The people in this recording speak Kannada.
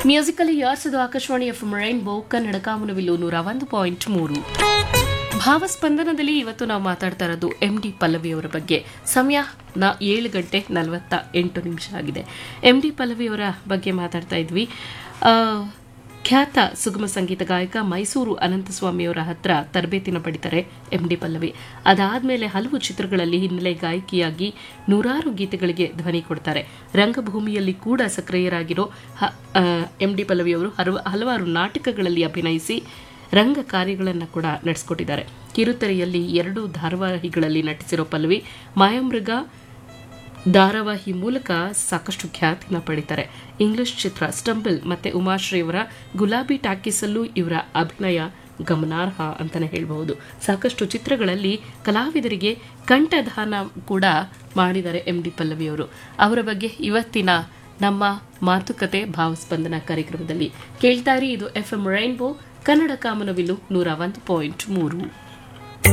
ಮ್ಯೂಸಿಕಲಿ ಯಾರ್ಸದು ಆಕಾಶವಾಣಿ ಎಫ್ ರೈನ್ಬೋ ಕನ್ನಡ ಕಾಮನವಿಲ್ಲು ನೂರ ಒಂದು ಪಾಯಿಂಟ್ ಮೂರು ಭಾವಸ್ಪಂದನದಲ್ಲಿ ಇವತ್ತು ನಾವು ಮಾತಾಡ್ತಾ ಇರೋದು ಎಂ ಡಿ ಪಲ್ಲವಿ ಅವರ ಬಗ್ಗೆ ಸಮಯ ನ ಏಳು ಗಂಟೆ ನಲವತ್ತ ಎಂಟು ನಿಮಿಷ ಆಗಿದೆ ಎಂ ಡಿ ಪಲ್ಲವಿ ಅವರ ಬಗ್ಗೆ ಮಾತಾಡ್ತಾ ಇದ್ವಿ ಆ, ಖ್ಯಾತ ಸುಗಮ ಸಂಗೀತ ಗಾಯಕ ಮೈಸೂರು ಅನಂತಸ್ವಾಮಿಯವರ ಹತ್ರ ತರಬೇತಿನ ಪಡಿತಾರೆ ಎಂ ಡಿ ಪಲ್ಲವಿ ಅದಾದ್ಮೇಲೆ ಹಲವು ಚಿತ್ರಗಳಲ್ಲಿ ಹಿನ್ನೆಲೆ ಗಾಯಕಿಯಾಗಿ ನೂರಾರು ಗೀತೆಗಳಿಗೆ ಧ್ವನಿ ಕೊಡ್ತಾರೆ ರಂಗಭೂಮಿಯಲ್ಲಿ ಕೂಡ ಸಕ್ರಿಯರಾಗಿರೋ ಎಂ ಡಿ ಪಲ್ಲವಿ ಅವರು ಹಲವ- ಹಲವಾರು ನಾಟಕಗಳಲ್ಲಿ ಅಭಿನಯಿಸಿ ರಂಗ ಕಾರ್ಯಗಳನ್ನು ಕೂಡ ನಡೆಸಿಕೊಟ್ಟಿದ್ದಾರೆ ಕಿರುತೆರೆಯಲ್ಲಿ ಎರಡು ಧಾರಾವಾಹಿಗಳಲ್ಲಿ ನಟಿಸಿರೋ ಪಲ್ಲವಿ ಮಾಯಾಮೃಗ ಧಾರಾವಾಹಿ ಮೂಲಕ ಸಾಕಷ್ಟು ಖ್ಯಾತಿನ ಪಡಿತಾರೆ ಇಂಗ್ಲಿಷ್ ಚಿತ್ರ ಸ್ಟಂಬಲ್ ಮತ್ತೆ ಉಮಾಶ್ರೀ ಅವರ ಗುಲಾಬಿ ಟಾಕೀಸಲ್ಲೂ ಇವರ ಅಭಿನಯ ಗಮನಾರ್ಹ ಅಂತಾನೆ ಹೇಳಬಹುದು ಸಾಕಷ್ಟು ಚಿತ್ರಗಳಲ್ಲಿ ಕಲಾವಿದರಿಗೆ ಕಂಠದಾನ ಕೂಡ ಮಾಡಿದ್ದಾರೆ ಎಂ ಡಿ ಪಲ್ಲವಿ ಅವರು ಅವರ ಬಗ್ಗೆ ಇವತ್ತಿನ ನಮ್ಮ ಮಾತುಕತೆ ಭಾವಸ್ಪಂದನ ಕಾರ್ಯಕ್ರಮದಲ್ಲಿ ಕೇಳ್ತಾ ಇರಿ ಇದು ಎಫ್ ಎಂ ರೈನ್ಬೋ ಕನ್ನಡ ಕಾಮನವಿಲ್ಲು ನೂರ ಒಂದು ಪಾಯಿಂಟ್ ಮೂರು